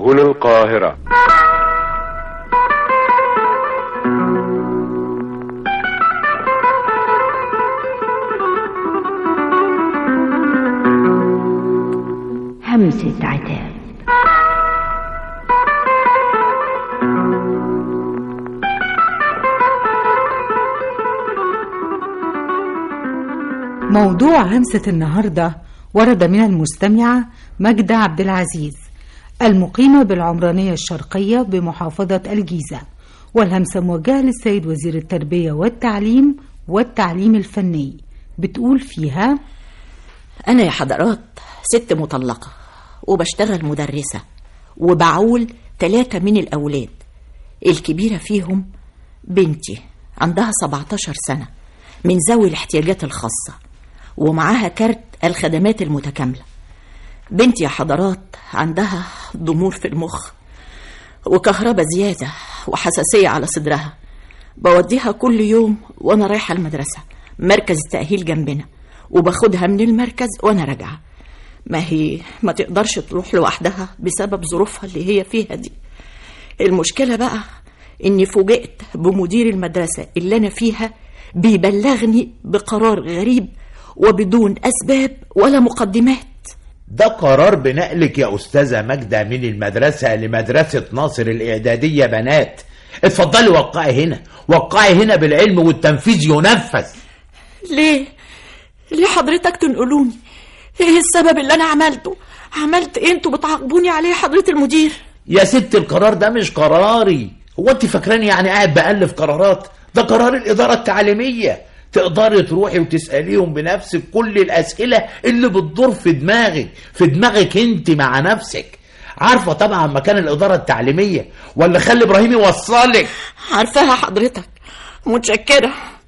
سبل القاهرة همسة عتاب موضوع همسة النهاردة ورد من المستمعة مجدة عبد العزيز المقيمة بالعمرانية الشرقية بمحافظة الجيزة والهمسة موجهة للسيد وزير التربية والتعليم والتعليم الفني بتقول فيها أنا يا حضرات ست مطلقة وبشتغل مدرسة وبعول ثلاثة من الأولاد الكبيرة فيهم بنتي عندها 17 سنة من ذوي الاحتياجات الخاصة ومعاها كارت الخدمات المتكاملة بنتي يا حضرات عندها ضمور في المخ وكهرباء زيادة وحساسية على صدرها بوديها كل يوم وأنا رايحة المدرسة مركز التأهيل جنبنا وباخدها من المركز وأنا راجعة ما هي ما تقدرش تروح لوحدها بسبب ظروفها اللي هي فيها دي المشكلة بقى إني فوجئت بمدير المدرسة اللي أنا فيها بيبلغني بقرار غريب وبدون أسباب ولا مقدمات ده قرار بنقلك يا أستاذة ماجدة من المدرسة لمدرسة ناصر الإعدادية بنات اتفضلي وقعي هنا وقعي هنا بالعلم والتنفيذ ينفذ ليه؟ ليه حضرتك تنقلوني؟ ايه السبب اللي انا عملته؟ عملت ايه انتوا بتعاقبوني عليه حضرة المدير؟ يا ست القرار ده مش قراري هو انت فاكراني يعني قاعد بألف قرارات ده قرار الإدارة التعليمية تقدري تروحي وتسأليهم بنفسك كل الأسئلة اللي بتدور في دماغك في دماغك انت مع نفسك عارفة طبعا مكان الإدارة التعليمية ولا خلي إبراهيم يوصلك عارفاها حضرتك متشكرة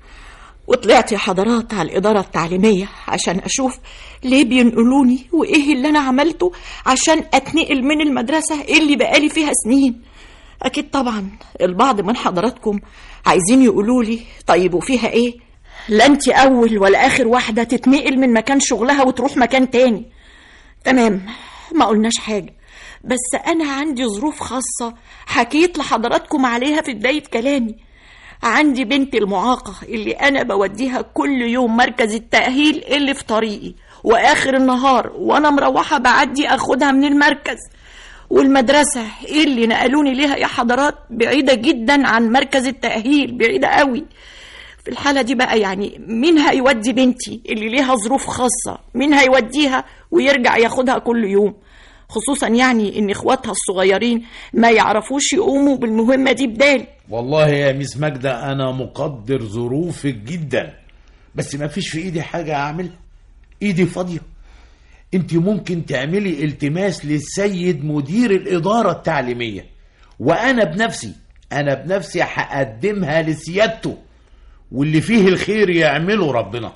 وطلعت يا حضرات على الإدارة التعليمية عشان أشوف ليه بينقلوني وإيه اللي أنا عملته عشان أتنقل من المدرسة اللي بقالي فيها سنين أكيد طبعا البعض من حضراتكم عايزين يقولوا لي طيب وفيها إيه لا أنت أول ولا آخر واحدة تتنقل من مكان شغلها وتروح مكان تاني تمام ما قلناش حاجة بس أنا عندي ظروف خاصة حكيت لحضراتكم عليها في بداية كلامي عندي بنتي المعاقة اللي أنا بوديها كل يوم مركز التأهيل اللي في طريقي وآخر النهار وأنا مروحة بعدي أخدها من المركز والمدرسة اللي نقلوني ليها يا حضرات بعيدة جدا عن مركز التأهيل بعيدة قوي في الحالة دي بقى يعني مين هيودي بنتي اللي ليها ظروف خاصة مين هيوديها ويرجع ياخدها كل يوم خصوصا يعني ان اخواتها الصغيرين ما يعرفوش يقوموا بالمهمة دي بدالي والله يا ميس ماجدة أنا مقدر ظروفك جدا بس ما فيش في إيدي حاجة أعملها إيدي فاضية أنت ممكن تعملي التماس للسيد مدير الإدارة التعليمية وأنا بنفسي أنا بنفسي هقدمها لسيادته واللي فيه الخير يعمله ربنا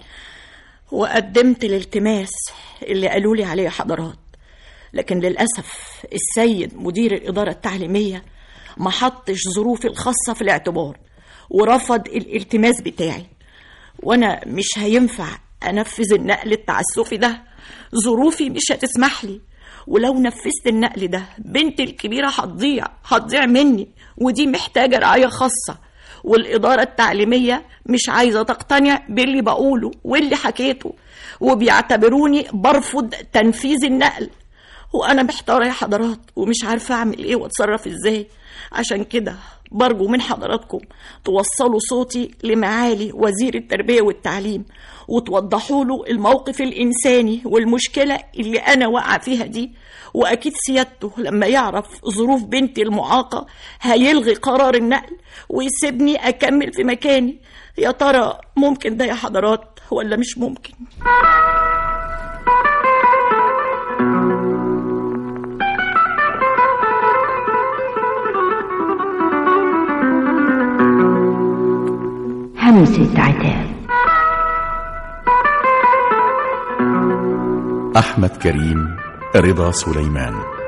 وقدمت الالتماس اللي قالوا لي عليه حضرات لكن للأسف السيد مدير الإدارة التعليمية ما حطش ظروفي الخاصة في الاعتبار ورفض الالتماس بتاعي وأنا مش هينفع أنفذ النقل التعسفي ده ظروفي مش هتسمح لي ولو نفذت النقل ده بنتي الكبيرة هتضيع هتضيع مني ودي محتاجة رعاية خاصة والإدارة التعليمية مش عايزة تقتنع باللي بقوله واللي حكيته وبيعتبروني برفض تنفيذ النقل وأنا محتارة يا حضرات ومش عارفة أعمل إيه وأتصرف إزاي عشان كده برجو من حضراتكم توصلوا صوتي لمعالي وزير التربية والتعليم وتوضحوا له الموقف الإنساني والمشكلة اللي أنا واقعة فيها دي وأكيد سيادته لما يعرف ظروف بنتي المعاقة هيلغي قرار النقل ويسيبني أكمل في مكاني يا ترى ممكن ده يا حضرات ولا مش ممكن همسة عتاب أحمد كريم رضا سليمان